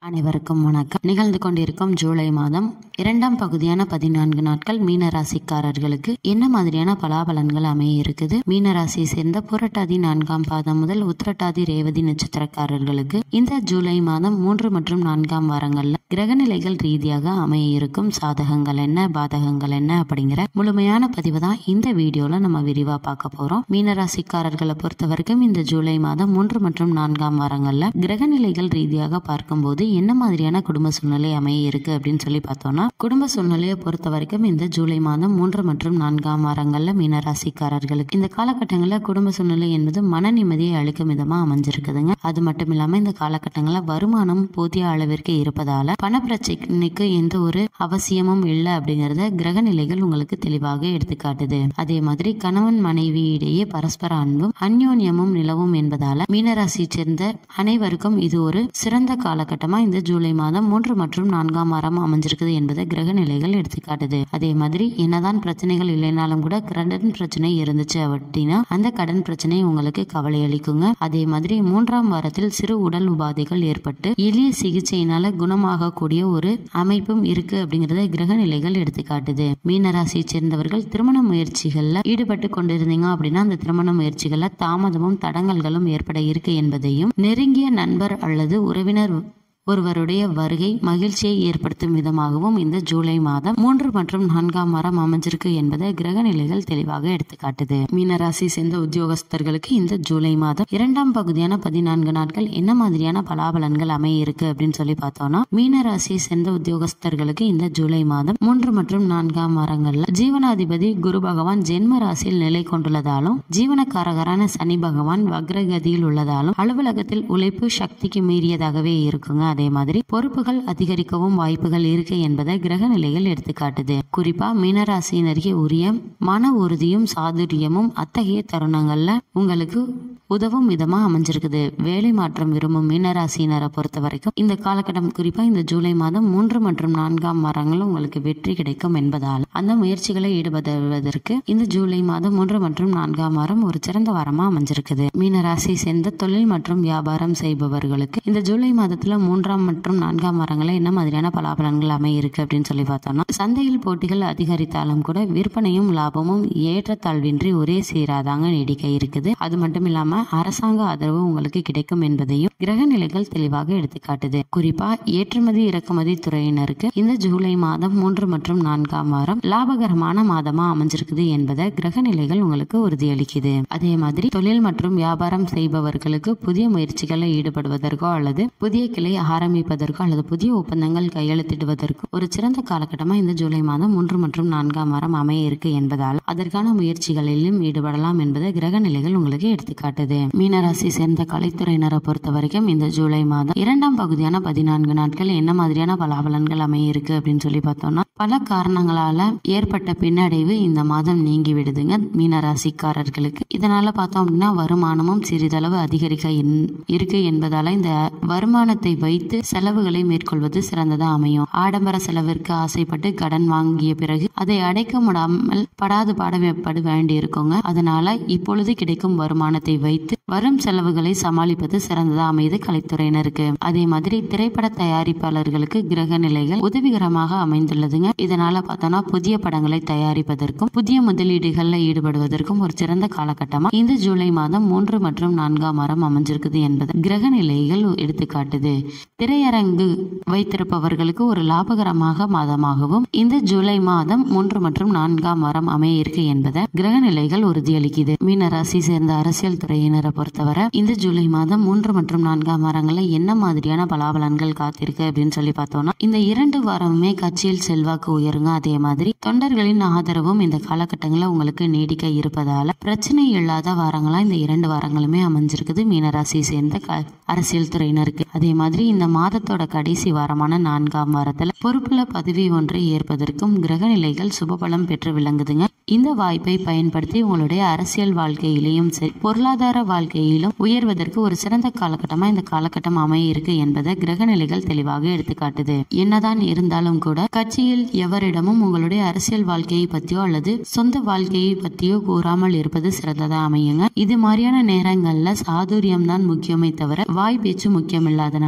அனைவருக்கும் வணக்கம் நிகழ்ந்து கொண்டிருக்கும் ஜூலை மாதம் இரண்டாம் பகுதியான பதினான்கு நாட்கள் மீன ராசிக்காரர்களுக்கு என்ன மாதிரியான பலாபலன்கள் அமைய இருக்குது மீன ராசியை சேர்ந்த புரட்டாதி நான்காம் பாதம் முதல் உத்திரட்டாதி ரேவதி நட்சத்திரக்காரர்களுக்கு இந்த ஜூலை மாதம் மூன்று மற்றும் நான்காம் வாரங்கள்ல கிரகநிலைகள் ரீதியாக அமைய இருக்கும் சாதகங்கள் என்ன பாதகங்கள் என்ன அப்படிங்கிற முழுமையான பதிவு தான் இந்த வீடியோல நம்ம விரிவா பார்க்க போறோம் மீனராசிக்காரர்களை பொறுத்த வரைக்கும் இந்த ஜூலை மாதம் மூன்று மற்றும் நான்காம் வாரங்கள்ல கிரகநிலைகள் ரீதியாக பார்க்கும்போது என்ன மாதிரியான குடும்ப சூழ்நிலை அமைய இருக்கு அப்படின்னு சொல்லி பார்த்தோம்னா குடும்ப சூழ்நிலையை பொறுத்த வரைக்கும் இந்த ஜூலை மாதம் மூன்று மற்றும் நான்காம் வாரங்கள்ல மீனராசிக்காரர்களுக்கு இந்த காலகட்டங்களில் குடும்ப சூழ்நிலை என்பது மன நிம்மதியை அளிக்கும் விதமா அமைஞ்சிருக்குதுங்க அது மட்டும் இல்லாம இந்த காலகட்டங்களில் வருமானம் போதிய அளவிற்கு இருப்பதால பண பிரச்சனைக்கு எந்த ஒரு அவசியமும் இல்லை அப்படிங்கறத கிரக நிலைகள் உங்களுக்கு தெளிவாக எடுத்துக்காட்டுது அதே மாதிரி கணவன் மனைவி இடையே பரஸ்பர அன்பும் அந்யோன்யமும் நிலவும் என்பதால மீனராசியை சேர்ந்த அனைவருக்கும் இது ஒரு சிறந்த காலகட்டமா இந்த ஜூலை மாதம் மூன்று மற்றும் நான்காம் வாரம் அமைஞ்சிருக்குது என்பதை கிரக நிலைகள் எடுத்துக்காட்டுது அதே மாதிரி என்னதான் பிரச்சனைகள் இல்லைனாலும் கூட கடன் பிரச்சனை இருந்துச்சு அப்படின்னா அந்த கடன் பிரச்சனை உங்களுக்கு கவலை அளிக்குங்க அதே மாதிரி மூன்றாம் வாரத்தில் சிறு உடல் உபாதைகள் ஏற்பட்டு எளிய சிகிச்சையினால குணமாகக்கூடிய ஒரு அமைப்பும் இருக்கு அப்படிங்கறத கிரக நிலைகள் எடுத்துக்காட்டுது மீனராசியை சேர்ந்தவர்கள் திருமண முயற்சிகள்ல ஈடுபட்டு கொண்டிருந்தீங்க அப்படின்னா அந்த திருமண முயற்சிகள்ல தாமதமும் தடங்கல்களும் ஏற்பட இருக்கு என்பதையும் நெருங்கிய நண்பர் அல்லது உறவினர் ஒருவருடைய வருகை மகிழ்ச்சியை ஏற்படுத்தும் விதமாகவும் இந்த ஜூலை மாதம் மூன்று மற்றும் நான்காம் வாரம் அமைஞ்சிருக்கு என்பதை கிரக நிலைகள் தெளிவாக எடுத்துக்காட்டுது மீனராசி சேர்ந்த உத்தியோகஸ்தர்களுக்கு இந்த ஜூலை மாதம் இரண்டாம் பகுதியான பதினான்கு நாட்கள் என்ன மாதிரியான பலாபலன்கள் அமைய இருக்கு அப்படின்னு சொல்லி பார்த்தோம்னா மீனராசியை சேர்ந்த உத்தியோகஸ்தர்களுக்கு இந்த ஜூலை மாதம் மூன்று மற்றும் நான்காம் வாரங்கள்ல ஜீவனாதிபதி குரு பகவான் ஜென்ம ராசியில் நிலை கொண்டுள்ளதாலும் ஜீவனக்காரகரான சனி பகவான் வக்ரகதியில் உள்ளதாலும் அலுவலகத்தில் உழைப்பு சக்திக்கு மீறியதாகவே இருக்குங்க அதே மாதிரி பொறுப்புகள் அதிகரிக்கவும் வாய்ப்புகள் இருக்கு என்பதை கிரக நிலைகள் எடுத்துக்காட்டுது குறிப்பா மீனராசினருக்கு உரிய மன உறுதியும் சாதுரியமும் அத்தகைய தருணங்கள்ல உங்களுக்கு உதவும் விதமா அமைஞ்சிருக்குது வேலை மாற்றம் விரும்பும் மீனராசினரை பொறுத்த வரைக்கும் இந்த காலகட்டம் குறிப்பா இந்த ஜூலை மாதம் மூன்று மற்றும் நான்காம் வாரங்களும் உங்களுக்கு வெற்றி கிடைக்கும் என்பதால் அந்த முயற்சிகளை ஈடுபடுவதற்கு இந்த ஜூலை மாதம் மூன்று மற்றும் நான்காம் வாரம் ஒரு சிறந்த வாரமா அமைஞ்சிருக்குது மீனராசி சேர்ந்த தொழில் மற்றும் வியாபாரம் செய்பவர்களுக்கு இந்த ஜூலை மாதத்துல மூன்றாம் மற்றும் நான்காம் வாரங்களில் என்ன மாதிரியான பலாபலன்கள் அமைய இருக்கு அப்படின்னு சொல்லி பார்த்தோம்னா சந்தையில் போட்டிகள் அதிகரித்தாலும் கூட விற்பனையும் லாபமும் ஏற்றத்தாழ்வின்றி ஒரே சீராதாங்க நீடிக்க இருக்குது அது மட்டும் இல்லாம அரசாங்க ஆதரவு உங்களுக்கு கிடைக்கும் என்பதையும் கிரக நிலைகள் தெளிவாக எடுத்துக்காட்டுது குறிப்பா ஏற்றுமதி இறக்குமதி துறையினருக்கு இந்த ஜூலை மாதம் மூன்று மற்றும் நான்காம் வாரம் லாபகரமான மாதமா அமைஞ்சிருக்குது என்பதை கிரக நிலைகள் உங்களுக்கு உறுதியளிக்குது அதே மாதிரி தொழில் மற்றும் வியாபாரம் செய்பவர்களுக்கு புதிய முயற்சிகளை ஈடுபடுவதற்கோ அல்லது புதிய கிளை ஆரம்பிப்பதற்கோ அல்லது புதிய ஒப்பந்தங்கள் கையெழுத்திடுவதற்கு ஒரு சிறந்த காலகட்டமா இந்த ஜூலை மாதம் மூன்று மற்றும் நான்காம் வாரம் அமைய இருக்கு என்பதால் அதற்கான முயற்சிகளிலும் ஈடுபடலாம் என்பதை கிரக நிலைகள் உங்களுக்கு எடுத்துக்காட்டுது மீனராசி சேர்ந்த கலைத்துறையினரை பொறுத்த வரைக்கும் இந்த ஜூலை மாதம் இரண்டாம் பகுதியான பதினான்கு நாட்கள் என்ன மாதிரியான பலாபலன்கள் அமைய இருக்கு அப்படின்னு சொல்லி பார்த்தோம்னா பல காரணங்களால ஏற்பட்ட பின்னடைவு இந்த மாதம் நீங்கி விடுதுங்க மீனராசிக்காரர்களுக்கு இதனால பார்த்தோம் அப்படின்னா வருமானமும் சிறிதளவு அதிகரிக்க இருக்கு என்பதால இந்த வருமானத்தை வைத்து செலவுகளை மேற்கொள்வது சிறந்ததா அமையும் ஆடம்பர செலவிற்கு ஆசைப்பட்டு கடன் வாங்கிய பிறகு அதை அடைக்க முடியாமல் படாது பாடப்பட வேண்டி இருக்குங்க அதனால இப்பொழுது கிடைக்கும் வருமானத்தை வைத்து வரும் செலவுகளை சமாளிப்பது சிறந்ததா அமைது கலைத்துறையினருக்கு அதே மாதிரி திரைப்பட தயாரிப்பாளர்களுக்கு கிரக நிலைகள் உதவிகரமாக அமைந்துள்ளதுங்க இதனால பார்த்தோம்னா புதிய படங்களை தயாரிப்பதற்கும் புதிய முதலீடுகள்ல ஈடுபடுவதற்கும் ஒரு சிறந்த காலகட்டமா இந்த ஜூலை மாதம் மூன்று மற்றும் நான்காம் வாரம் அமைஞ்சிருக்குது என்பது கிரக நிலைகள் எடுத்துக்காட்டுது திரையரங்கு வைத்திருப்பவர்களுக்கு ஒரு லாபகரமாக மாதமாகவும் இந்த ஜூலை மாதம் மூன்று மற்றும் நான்காம் வாரம் அமைய இருக்கு என்பதை கிரக நிலைகள் உறுதியளிக்குது மீனராசி சேர்ந்த அரசியல் துறையினரை பொறுத்தவரை இந்த ஜூலை மாதம் மூன்று மற்றும் நான்காம் வாரங்களில் என்ன மாதிரியான பலாபலன்கள் காத்திருக்கு அப்படின்னு சொல்லி பார்த்தோம்னா இந்த இரண்டு வாரமுமே கட்சியில் செல்வாக்கு உயருங்க அதே மாதிரி தொண்டர்களின் ஆதரவும் இந்த காலகட்டங்களில் உங்களுக்கு நீடிக்க இருப்பதால பிரச்சனை இல்லாத வாரங்களா இந்த இரண்டு வாரங்களுமே அமைஞ்சிருக்குது மீனராசி சேர்ந்த அரசியல் துறையினருக்கு அதே மாதிரி இந்த மாதத்தோட கடைசி வாரமான நான்காம் வாரத்துல பொறுப்புல பதவி ஒன்றை ஏற்பதற்கும் கிரக நிலைகள் சுபபலம் பெற்று விளங்குதுங்க இந்த வாய்ப்பை பயன்படுத்தி உங்களுடைய அரசியல் வாழ்க்கையிலையும் சரி பொருளாதார வாழ்க்கையிலும் உயர்வதற்கு ஒரு சிறந்த காலகட்டமா இந்த காலகட்டம் அமைய இருக்கு என்பதை கிரக நிலைகள் தெளிவாக எடுத்துக்காட்டுது என்னதான் இருந்தாலும் கூட கட்சியில் எவரிடமும் உங்களுடைய அரசியல் வாழ்க்கையை பத்தியோ அல்லது சொந்த வாழ்க்கையை பத்தியோ கூறாமல் இருப்பது சிறந்ததா அமையுங்க இது மாதிரியான நேரங்கள்ல சாதுரியம் தான் முக்கியமே தவிர வாய் பேச்சு முக்கியம் இல்லாதனால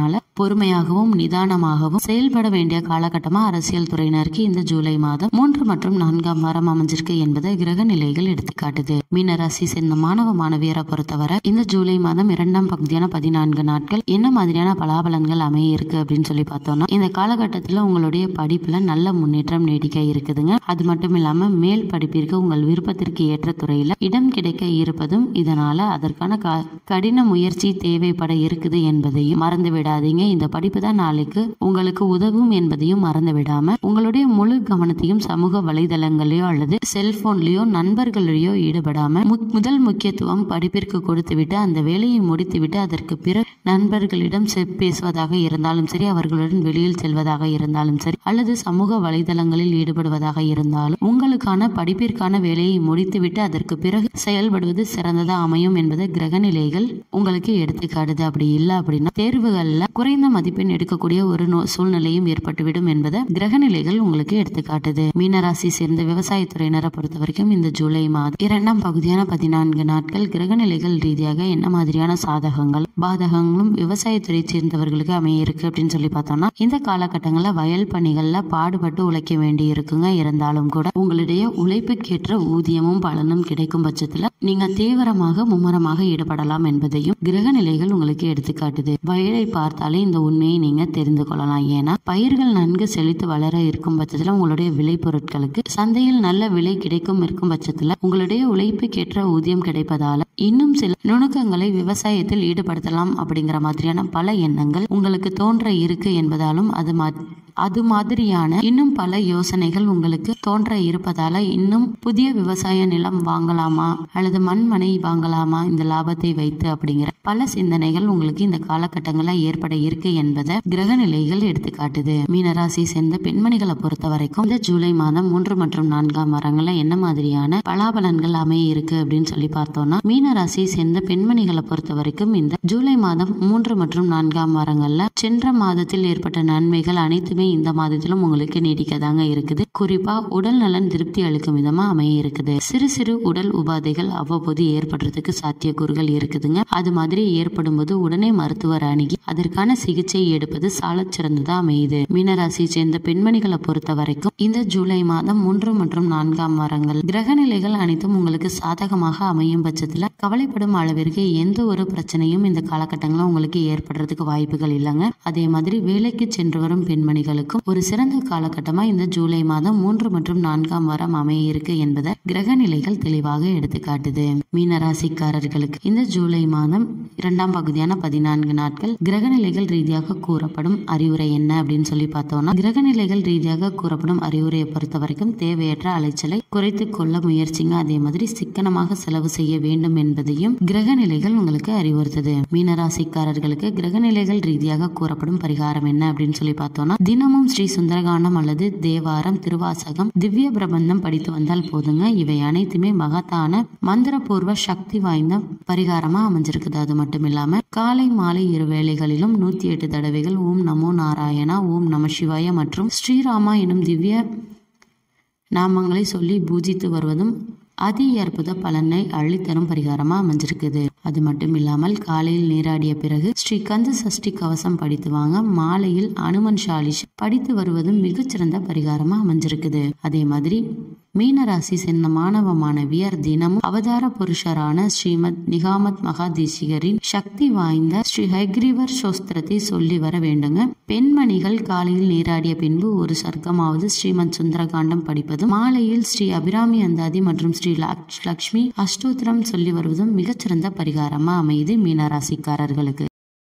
பொறுமையாகவும் நிதானமாகவும் செயல்பட வேண்டிய காலகட்டமா அரசியல் துறையினருக்கு இந்த ஜூலை மாதம் மூன்று மற்றும் நான்காம் வாரம் அமைஞ்சிருக்கு என்பதை கிரக நிலைகள் எடுத்துக்காட்டுது மீனராசி சேர்ந்த மாணவ மாணவியரை பொறுத்தவரை இந்த ஜூலை மாதம் இரண்டாம் பகுதியான பதினான்கு நாட்கள் என்ன மாதிரியான பலாபலன்கள் அமைய இருக்கு அப்படின்னு சொல்லி பார்த்தோம்னா இந்த காலகட்டத்தில் உங்களுடைய படிப்புல நல்ல முன்னேற்றம் நீடிக்க இருக்குதுங்க அது மட்டும் இல்லாம மேல் படிப்பிற்கு உங்கள் விருப்பத்திற்கு ஏற்ற துறையில இடம் கிடைக்க இருப்பதும் இதனால அதற்கான க- கடின முயற்சி தேவைப்பட இருக்குது என்பதையும் மறந்து விடாதீங்க இந்த படிப்பு தான் நாளைக்கு உங்களுக்கு உதவும் என்பதையும் மறந்து விடாம உங்களுடைய முழு கவனத்தையும் சமூக வலைதளங்களையோ அல்லது செல்போன்லயோ நண்பர்களையோ ஈடுபடாம மு- முதல் முக்கியத்துவம் படிப்பிற்கு கொடுத்துவிட்டு அந்த வேலையை முடித்துவிட்டு அதற்கு பிறகு நண்பர்களிடம் செ- பேசுவதாக இருந்தாலும் சரி அவர்களுடன் வெளியில் செல்வதாக இருந்தாலும் சரி அல்லது சமூக வலைதளங்களில் ஈடுபடுவதாக இருந்தாலும் உங்களுக்கான படிப்பிற்கான வேலையை முடித்துவிட்டு அதற்கு பிறகு செயல்படுவது சிறந்ததா அமையும் என்பதை கிரகநிலைகள் உங்களுக்கு எடுத்துக்காட்டுது அப்படி இல்லை அப்படின்னா தேர்வுகள்ல குறைந்த மதிப்பெண் எடுக்கக்கூடிய ஒரு நோ- சூழ்நிலையும் ஏற்பட்டுவிடும் என்பதை கிரகநிலைகள் உங்களுக்கு எடுத்துக்காட்டுது மீனராசி சேர்ந்த விவசாயத்துறையினரை பொறுத்த வரைக்கும் இந்த ஜூலை மாதம் இரண்டாம் பகுதியான பதினான்கு நாட்கள் கிரகநிலைகள் ரீதியாக என்ன மாதிரியான சாதகங்கள் பாதகங்களும் விவசாயத்துறை சேர்ந்தவர்களுக்கு அமைய இருக்கு அப்படின்னு சொல்லி பார்த்தோம்னா இந்த காலகட்டங்களில் வயல் பணிகள்ல பாடுபட்டு உழைக்க வேண்டி இருக்குங்க இருந்தாலும் கூட உங்களுடைய உழைப்புக்கேற்ற ஊதியமும் பலனும் கிடைக்கும் பட்சத்துல நீங்க தீவிரமாக மும்முரமாக ஈடுபடலாம் என்பதையும் கிரகநிலைகள் உங்களுக்கு எடுத்துக்காட்டுது வயலை பார்த்தாலே இந்த உண்மையை நீங்க தெரிந்து கொள்ளலாம் ஏன்னா பயிர்கள் நன்கு செழித்து வளர இருக்கும் பட்சத்துல உங்களுடைய விளைபொருட்களுக்கு சந்தையில் நல்ல விலை கிடைக்கும் இருக்கும் பட்சத்துல உங்களுடைய உழைப்புக்கேற்ற ஊதியம் கிடைப்பதால இன்னும் சில நுணுக்கங்களை விவசாயத்தில் ஈடுபடுத்தலாம் அப்படிங்கிற மாதிரியான பல எண்ணங்கள் உங்களுக்கு தோன்ற இருக்கு என்பதாலும் அது மா- அது மாதிரியான இன்னும் பல யோசனைகள் உங்களுக்கு தோன்ற இருப்பதால இன்னும் புதிய விவசாய நிலம் வாங்கலாமா அல்லது மண்மனை வாங்கலாமா இந்த லாபத்தை வைத்து அப்படிங்கிற பல சிந்தனைகள் உங்களுக்கு இந்த காலகட்டங்களில் ஏற்பட இருக்கு என்பதை கிரக நிலைகள் எடுத்துக்காட்டுது மீனராசி சேர்ந்த பெண்மணிகளை பொறுத்த வரைக்கும் இந்த ஜூலை மாதம் மூன்று மற்றும் நான்காம் வாரங்கள்ல என்ன மாதிரியான பலாபலன்கள் அமைய இருக்கு அப்படின்னு சொல்லி பார்த்தோம்னா மீனராசி சேர்ந்த பெண்மணிகளை பொறுத்த வரைக்கும் இந்த ஜூலை மாதம் மூன்று மற்றும் நான்காம் வாரங்கள்ல சென்ற மாதத்தில் ஏற்பட்ட நன்மைகள் அனைத்துமே இந்த மாதத்திலும் உங்களுக்கு நீடிக்கதாங்க இருக்குது குறிப்பா உடல் நலன் திருப்தி அளிக்கும் விதமா அமைய இருக்குது சிறு சிறு உடல் உபாதைகள் அவ்வப்போது ஏற்படுறதுக்கு சாத்தியக்கூறுகள் இருக்குதுங்க அது மாதிரி ஏற்படும் போது உடனே மருத்துவர் அணுகி அதற்கான சிகிச்சை எடுப்பது சாலச் சிறந்ததா அமையுது மீனராசியை சேர்ந்த பெண்மணிகளை பொறுத்த வரைக்கும் இந்த ஜூலை மாதம் மூன்று மற்றும் நான்காம் வாரங்கள் கிரக நிலைகள் அனைத்தும் உங்களுக்கு சாதகமாக அமையும் பட்சத்துல கவலைப்படும் அளவிற்கு எந்த ஒரு பிரச்சனையும் இந்த காலகட்டங்களில் உங்களுக்கு ஏற்படுறதுக்கு வாய்ப்புகள் இல்லைங்க அதே மாதிரி வேலைக்கு சென்று வரும் பெண்மணிகளுக்கும் ஒரு சிறந்த காலகட்டமா இந்த ஜூலை மாதம் மூன்று மற்றும் நான்காம் வாரம் அமைய இருக்கு என்பதை கிரக நிலைகள் தெளிவாக எடுத்துக்காட்டுது மீனராசிக்காரர்களுக்கு இந்த ஜூலை மாதம் இரண்டாம் பகுதியான பதினான்கு நாட்கள் கிரக நிலைகள் ரீதியாக கூறப்படும் அறிவுரை என்ன அப்படின்னு சொல்லி பார்த்தோம்னா கிரக நிலைகள் ரீதியாக கூறப்படும் அறிவுரையை பொறுத்த வரைக்கும் தேவையற்ற அலைச்சலை குறைத்துக் கொள்ள முயற்சிங்க அதே மாதிரி சிக்கனமாக செலவு செய்ய வேண்டும் என்பதையும் கிரக நிலைகள் உங்களுக்கு அறிவுறுத்துது மீனராசிக்காரர்களுக்கு கிரக நிலைகள் ரீதியாக கூறப்படும் பரிகாரம் என்ன அப்படின்னு சொல்லி பார்த்தோம்னா தினமும் ஸ்ரீ சுந்தரகாண்டம் அல்லது தேவாரம் திருவாசகம் திவ்ய பிரபந்தம் படித்து வந்தால் போதுங்க இவை அனைத்துமே மகத்தான மந்திரபூர்வ சக்தி வாய்ந்த பரிகாரமா அமைஞ்சிருக்குது அது மட்டும் இல்லாம காலை மாலை இரு வேளைகளிலும் நூத்தி எட்டு தடவைகள் ஓம் நமோ நாராயணா ஓம் நம சிவாய மற்றும் ஸ்ரீராமா எனும் திவ்ய நாமங்களை சொல்லி பூஜித்து வருவதும் அதி அற்புத பலனை அள்ளித்தரும் பரிகாரமா அமைஞ்சிருக்குது அது மட்டும் இல்லாமல் காலையில் நீராடிய பிறகு ஸ்ரீ கந்த சஷ்டி கவசம் படித்து வாங்க மாலையில் அனுமன் சாலிஷ் படித்து வருவதும் மிகச்சிறந்த பரிகாரமா அமைஞ்சிருக்குது அதே மாதிரி மீனராசி சேர்ந்த மாணவ மாணவியர் தினமும் அவதார புருஷரான ஸ்ரீமத் நிகாமத் மகாதேசிகரின் சக்தி வாய்ந்த ஸ்ரீ ஹைக்ரீவர் சோஸ்திரத்தை சொல்லி வர வேண்டுங்க பெண்மணிகள் காலையில் நீராடிய பின்பு ஒரு சர்க்கமாவது ஸ்ரீமத் சுந்தரகாண்டம் படிப்பதும் மாலையில் ஸ்ரீ அபிராமி அந்தாதி மற்றும் ஸ்ரீ லக்ஷ்- லக்ஷ்மி அஷ்டோத்திரம் சொல்லி வருவதும் மிகச்சிறந்த பரிகாரமா அமையுது மீனராசிக்காரர்களுக்கு